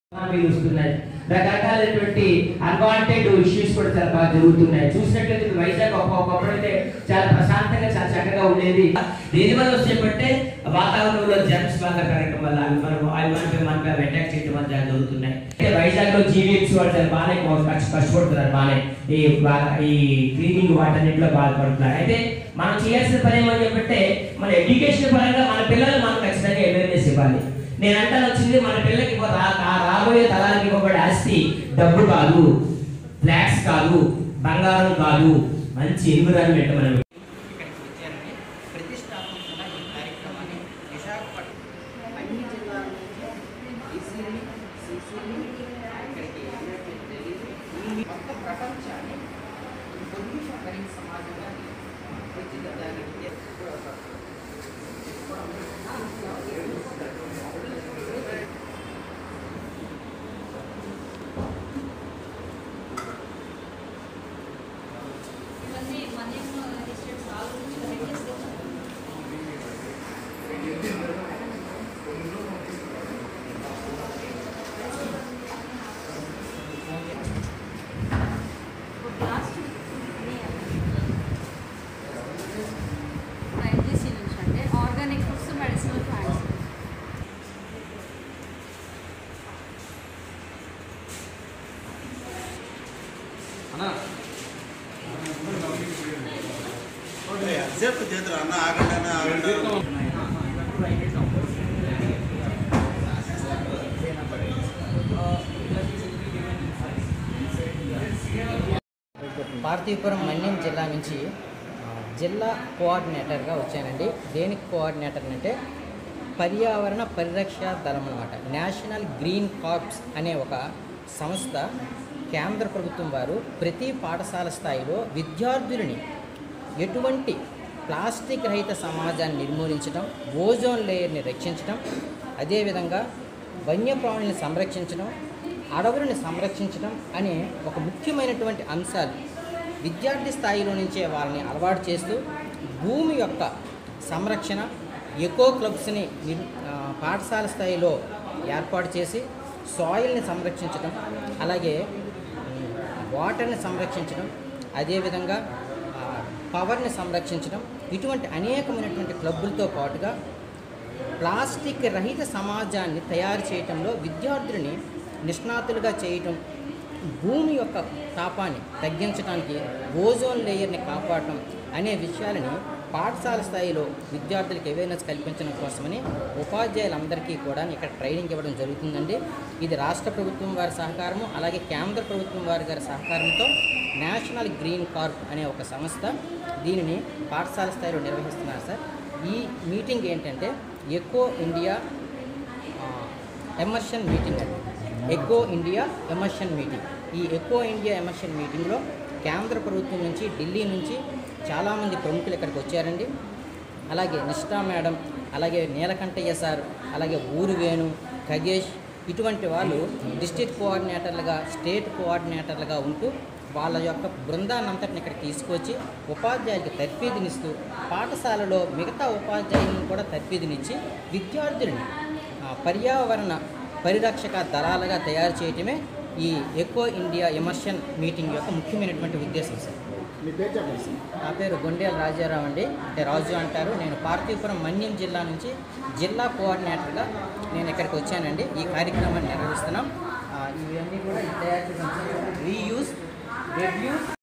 మీద వస్తున్నాయి రకరకాలైనటువంటి అన్వాంటెడ్ ఇష్యూస్ కూడా చాలా బాగా జరుగుతున్నాయి చూసినట్లయితే ఇప్పుడు వైజాగ్ ఒక ఒకప్పుడైతే చాలా ప్రశాంతంగా చాలా చక్కగా ఉండేది దేని వల్ల వచ్చేపట్టే వాతావరణంలో జర్మ్స్ బాగా పెరగడం వల్ల అవి మనం అవి మనపై మనపై అటాక్ చేయడం వల్ల చాలా జరుగుతున్నాయి అయితే వైజాగ్ లో జీవీఎంసీ వాళ్ళు చాలా బాగానే కష్ట- కష్టపడుతున్నారు బాగానే ఈ బా- ఈ క్లీనింగ్ వాటన్నిటిలో బాధపడుతున్నారు అయితే మనం చేయాల్సిన పని ఏమని చెప్పంటే మన ఎడ్యుకేషన్ పరంగా మన పిల్లలు మనం ఖచ్చితంగా అవేర్నెస్ ఇవ్వాలి నేను అంటాను వచ్చింది మన పిల్లలకి ఇవ్వ- రా- రా- రాబోయే తరానికి ఇవ్వబడే ఆస్తి డబ్బు కాదు ఫ్లాట్స్ కాదు బంగారం కాదు మంచి ఎన్విరాన్మెంట్ మనం ఇక్కడికి వచ్చారని ప్రతిష్టాత్మకంగా ఈ కార్యక్రమాన్ని విశాఖపట్నం అన్ని జిల్లాల నుంచి ఈసీని సీసీని ఇక్కడికి వెళ్ళినట్టు తెలియదు ఈ మొత్తం ప్రపంచాన్ని పొల్యూషన్ రహిత సమాజంగా తీర్చిదిద్దడానికి ఇవన్నీ మనీ ఎస్టేట్స్ ఆలోచించి కనెక్ట్ చేస్తారు లాస్ట్ ఐజీసీ నుంచి అంటే ఆర్గానిక్ ఫుడ్స్ మెడిసినల్ ప్లాంట్స్ సేపు చేతులు అన్న ఆగండి అన్న ఆగండి పార్థిపురం మన్యం జిల్లా నుంచి ఆ, జిల్లా కోఆర్డినేటర్గా వచ్చానండి దేనికి కోఆర్డినేటర్ అంటే పర్యావరణ పరిరక్ష దళం అనమాట నేషనల్ గ్రీన్ కార్ప్స్ అనే ఒక సంస్థ కేంద్ర ప్రభుత్వం వారు ప్రతి పాఠశాల స్థాయిలో విద్యార్థులని ఎటువంటి ప్లాస్టిక్ రహిత సమాజాన్ని నిర్మూలించడం ఓజోన్ లేయర్ని రక్షించడం అదేవిధంగా వన్యప్రాణుల్ని సంరక్షించడం అడవులను సంరక్షించడం అనే ఒక ముఖ్యమైనటువంటి అంశాలు విద్యార్థి స్థాయిలో నుంచే వాళ్ళని అలవాటు చేస్తూ భూమి యొక్క సంరక్షణ ఎకో క్లబ్స్ని నిర్ ఆ, పాఠశాల స్థాయిలో ఏర్పాటు చేసి సాయిల్ని సంరక్షించడం అలాగే ఉమ్, వాటర్ని సంరక్షించడం అదేవిధంగా ఆ, పవర్ని సంరక్షించడం ఇటువంటి అనేకమైనటువంటి క్లబ్బులతో పాటుగా ప్లాస్టిక్ రహిత సమాజాన్ని తయారు చేయటంలో విద్యార్థులని నిష్ణాతులుగా చేయటం భూమి యొక్క తాపాన్ని తగ్గించడానికి ఓజోన్ లేయర్ని కాపాడటం అనే విషయాలని పాఠశాల స్థాయిలో విద్యార్థులకు అవేర్నెస్ కల్పించడం కోసమని ఉపాధ్యాయులందరికీ కూడా ఇక్కడ ట్రైనింగ్ ఇవ్వడం జరుగుతుందండి ఇది రాష్ట్ర ప్రభుత్వం వారి సహకారము అలాగే కేంద్ర ప్రభుత్వం వారి గారి సహకారంతో నేషనల్ గ్రీన్ కార్ప్ అనే ఒక సంస్థ దీనిని పాఠశాల స్థాయిలో నిర్వహిస్తున్నారు సార్ ఈ మీటింగ్ ఏంటంటే ఎకో ఇండియా ఎమర్షన్ మీటింగ్ అండి ఎకో ఇండియా ఎమర్షన్ మీటింగ్ ఈ ఎకో ఇండియా ఎమర్షన్ మీటింగ్లో కేంద్ర ప్రభుత్వం నుంచి ఢిల్లీ నుంచి చాలామంది ప్రముఖులు ఇక్కడికి వచ్చారండి అలాగే నిష్ఠా మేడం అలాగే నీలకంఠయ్య సార్ అలాగే ఊరు వేణు ఖగేష్ ఇటువంటి వాళ్ళు డిస్ట్రిక్ట్ కోఆర్డినేటర్లుగా స్టేట్ కోఆర్డినేటర్లుగా ఉంటూ వాళ్ళ యొక్క బృందాన్ని అంతటిని ఇక్కడ తీసుకొచ్చి ఉపాధ్యాయులకు తర్ఫీదునిస్తూ పాఠశాలలో మిగతా ఉపాధ్యాయులను కూడా తర్ఫీదునిచ్చి విద్యార్థులని ఆ, పర్యావరణ పరిరక్షక దళాలుగా తయారు చేయటమే ఈ ఎకో ఇండియా ఎమర్షన్ మీటింగ్ యొక్క ముఖ్యమైనటువంటి ఉద్దేశం సార్ మీ పేరు చెప్పండి సార్ నా పేరు గొండేల రాజారావు అండి అంటే రాజు అంటారు నేను పార్థిపురం మన్యం జిల్లా నుంచి జిల్లా కోఆర్డినేటర్గా నేను ఇక్కడికి వచ్చానండి ఈ కార్యక్రమాన్ని నిర్వహిస్తున్నాం ఆ, ఇవన్నీ కూడా తయారు చేసిన రీయూస్ రెడ్యూస్